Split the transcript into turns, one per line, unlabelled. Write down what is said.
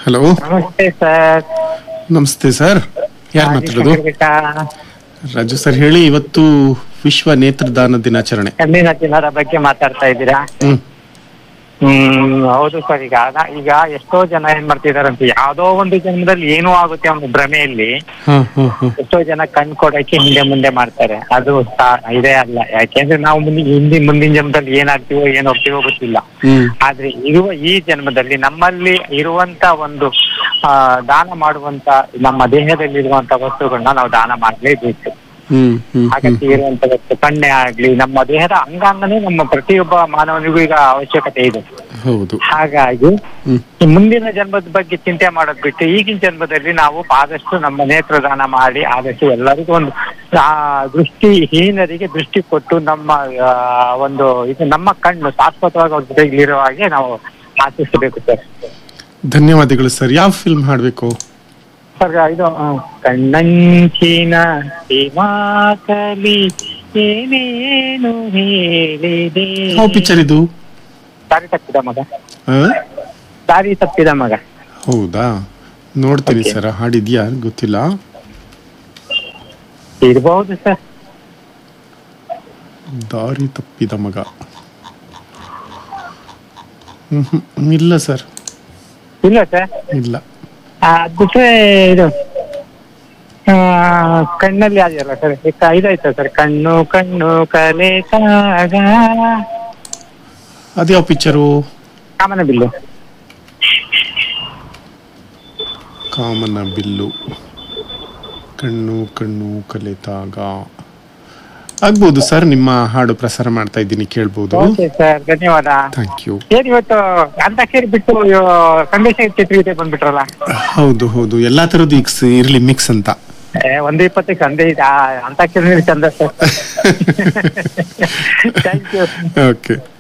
Hello
ನಮಸ್ತೆ sir
ನಮಸ್ತೆ sir ಯಾರು ಮಾತಾಡೋದು ರಾಜು ಸರ್ ಹೇಳಿ ಇವತ್ತು ವಿಶ್ವ ನೇತ್ರದಾನ ದಿನಾಚರಣೆ
ಕಣ್ಣಿನ ದಿನದ ಬಗ್ಗೆ ಮಾತಾಡ್ತಾ ಇದ್ದೀರಾ
ಹ್ಮ್
ಹ್ಮ್ ಹೌದು ಸರ್ ಈಗ ಅದ- ಈಗ ಎಷ್ಟೋ ಜನ ಏನ್ ಮಾಡ್ತಿದಾರೆ ಅಂತ ಯಾವ್ದೋ ಒಂದು ಜನ್ಮದಲ್ಲಿ ಏನೋ ಆಗುತ್ತೆ ಅನ್ನೋ ಭ್ರಮೆಯಲ್ಲಿ
ಹಾ ಹಾ ಹಾ
ಎಷ್ಟೋ ಜನ ಕಣ್ ಕೊಡಕ್ಕೆ ಹಿಂದೆ ಮುಂದೆ ಮಾಡ್ತಾರೆ ಅದು ಸಾ- ಇದೇ ಅಲ್ಲ ಯಾಕೆಂದ್ರೆ ನಾವು ಮುಂದೆ ಹಿಂದಿನ ಮುಂದಿನ ಜನ್ಮದಲ್ಲಿ ಏನಾಗ್ತೀವೋ ಏನ್ ಹೋಗ್ತೀವೋ ಗೊತ್ತಿಲ್ಲ
ಹ್ಮ್
ಆದ್ರೆ ಇರುವ ಈ ಜನ್ಮದಲ್ಲಿ ನಮ್ಮಲ್ಲಿ ಇರುವಂತ ಒಂದು ಆ, ದಾನ ಮಾಡುವಂತ ನಮ್ಮ ದೇಹದಲ್ಲಿರುವಂತ ವಸ್ತುಗಳನ್ನ ನಾವು ದಾನ ಮಾಡ್ಲೇಬೇಕು
ಹ್ಮ್ ಹ್ಮ್ ಹ್ಮ್
ಅಗತ್ಯ ಇರುವಂತ ವಸ್ತು ಕಣ್ಣೆ ಆಗ್ಲಿ ನಮ್ಮ ದೇಹದ ಅಂಗಾಂಗನೇ ನಮ್ಮ ಪ್ರತಿಯೊಬ್ಬ ಮಾನವನಿಗೂ ಈಗ ಅವಶ್ಯಕತೆ ಇದೆ
ಹೌದು
ಹಾಗಾಗಿ
ಹ್ಮ್
ಈ ಮುಂದಿನ ಜನ್ಮದ ಬಗ್ಗೆ ಚಿಂತೆ ಮಾಡೋದ್ ಬಿಟ್ಟು ಈಗಿನ ಜನ್ಮದಲ್ಲಿ ನಾವು ಆದಷ್ಟು ನಮ್ಮ ನೇತ್ರದಾನ ಮಾಡಿ ಆದಷ್ಟು ಎಲ್ಲರಿಗೂ ಒಂದು ಆ ದೃಷ್ಟಿಹೀನರಿಗೆ ದೃಷ್ಟಿ ಕೊಟ್ಟು ನಮ್ಮ ಆ, ಒಂದು ಇದು ನಮ್ಮ ಕಣ್ಣು ಶಾಶ್ವತವಾಗಿ ಅವ್ರ ಜೊತೆಗೆ ಇರೋ ಹಾಗೆ ನಾವು ಆಶಿಸಬೇಕು ಸರ್
ಧನ್ಯವಾದಗಳು ಸರ್ ಯಾವ ಫಿಲ್ಮ್ ಹಾಡ್ಬೇಕು
ಸರ್ ಇದು ಆ, ಕಣ್ಣಂಚಿನ ಹಿಮಾಕಲಿ ಏನೇನು ಹೇಳಿದೆ
ಯಾವ ಪಿಕ್ಚರ್ ಇದು
ದಾರಿ ತಪ್ಪಿದ ಮಗ
ಆ?
ದಾರಿ ತಪ್ಪಿದ ಮಗ
ಹೌದಾ ನೋಡ್ತೀನಿ
Okay.
ಸರ್ ಹಾಡಿದ್ಯಾ ಗೊತ್ತಿಲ್ಲ
ಇರ್ಬಹುದು ಸರ್
ದಾರಿ ತಪ್ಪಿದ ಮಗ ಹ್ಮ್ ಹ್ಮ್ ಇಲ್ಲ ಸರ್
ಇಲ್ಲ ಸರ್
ಇಲ್ಲ
ಅದ್ ಬಿಟ್ರೆ ಇದು ಆ, ಕಣ್ಣಲ್ಲಿ ಅದೆಯಲ್ಲ ಸರ್ ಇದಾಯ್ತಾ ಸರ್ ಕಣ್ಣು ಕಣ್ಣು ಕಲೆ ಕಾಗ
ಅದ್ಯಾವ ಪಿಕ್ಚರು
ಕಾಮನ ಬಿಲ್ಲು
ಕಾಮನ ಬಿಲ್ಲು ಕಣ್ಣು ಕಣ್ಣು ಕಲಿತಾಗ ಆಗ್ಬೋದು ಸರ್ ನಿಮ್ಮ ಹಾಡು ಪ್ರಸಾರ ಮಾಡ್ತಾ ಇದ್ದೀನಿ ಕೇಳ್ಬೋದು
ಓಕೆ ಸರ್ ಧನ್ಯವಾದ
ಥ್ಯಾಂಕ್ ಯು
ಏನ್ ಇವತ್ತು ಅಂತಾಕ್ಷರಿ ಬಿಟ್ಟು ಇವ್ ಸಂದೇಶ ಚಿತ್ರಗೀತೆ ಬಂದ್ಬಿಟ್ರಲ್ಲ
ಹೌದು ಹೌದು ಎಲ್ಲಾ ತರದ್ದು ಈಗ ಇರ್ಲಿ ಮಿಕ್ಸ್ ಅಂತ
ಏ, ಒಂದು ಇಪ್ಪತ್ತಕ್ಕೆ ಸಂದೇಶ ಅಂತಾಕ್ಷರಿ ಚಂದ ಸರ್ ಥ್ಯಾಂಕ್ ಯು
ಓಕೆ